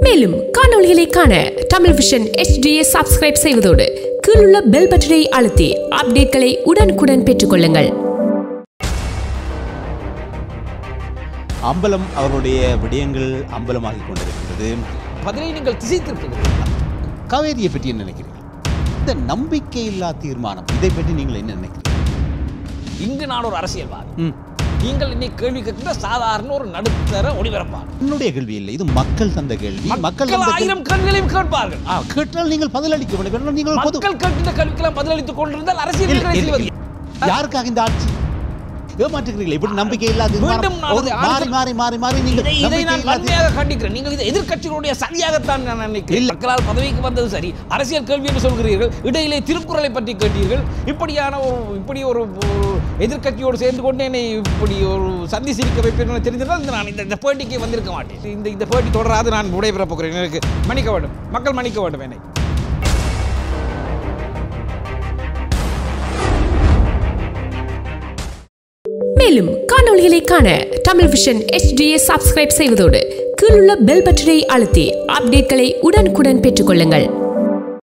மேலும் காணொளிகளை காண Tamil vision HDயை subscribe செய்வதோடு கீழுள்ள பெல் பட்டனை அழுத்தி அப்டேட்களை உடனுக்குடன் பெற்றுக்கொள்ளுங்கள் அம்பலம் அவருடைய விடயங்கள் அம்பலமாகிக் கொண்டிருக்கின்றது பதிலை நீங்கள் திசை திருப்புகிறீர்கள் காவேரியை பற்றி என்ன நினைக்கிறீர்கள் இந்த நம்பிக்கையில்லா தீர்மானம் இதை பற்றி நீங்கள் என்ன நினைக்கிறீர்கள் இங்கு நான் ஒரு அரசியல்வாதி ம். நீங்கள் என்னை கேள்வி கேட்கிற சாதாரண ஒரு நடுத்தர ஒளிபரப்பாளர் என்னுடைய கேள்வி இல்லை இது மக்கள் தந்த கேள்வி மக்கள் மக்கள் தந்த கேள்வி. ஆயிரம் கேள்விகளையும் கேட்பார்கள் ஆ, கேட்டால் நீங்கள் பதிலளிக்க வேண்டும் நீங்கள் ஒரு பொது மக்கள் கேட்கின்ற கேள்விக்கெல்லாம் பதிலளித்துக் கொண்டிருந்தால் அரசியல் இல்லை, இல்லை, செய்வது இல்லை. யாருக்காக இந்த ஆட்சி ஏமாற்றுகிறீர்கள் இப்படி நம்பிக்கை இல்லாத மீண்டும் நான் ஒரு அதை மாறி அடுத்த- மாறி மாறி மாறி நீங்கள் இதை இதை நம்பிக்கை நான் இல்லாத- வன்மையாக கண்டிக்கிறேன் நீங்கள் இது எதிர்க்கட்சிகளுடைய சதியாகத்தான் நான் நினைக்கிறேன் இல்லை. மக்களால் பதவிக்கு வந்தது சரி அரசியல் கேள்வி என்று சொல்கிறீர்கள் இடையிலே திருக்குறளை பற்றி கேட்டீர்கள் இப்படியான ஒரு இப்படி ஒரு ஒரு எதிர்க்கட்சியோடு சேர்ந்து கொண்டு என்னை இப்படி ஒரு சந்தி சிரிக்க வைப்பேன் தெரிஞ்சிருந்தால் இந்த நான் இந்த இந்த பேட்டிக்கு வந்திருக்க மாட்டேன் இந்த இந்த பேட்டி தொடராது நான் விடைபெறப் போகிறேன் எனக்கு மன்னிக்க வேண்டும் மக்கள் மன்னிக்க வேண்டும் என்னை மேலும் காணொளிகளை காண தமிழ் விஷன் HDயை சப்ஸ்கிரைப் செய்வதோடு கீழுள்ள பெல் பட்டனை அழுத்தி அப்டேட்களை உடனுக்குடன் பெற்றுக்கொள்ளுங்கள்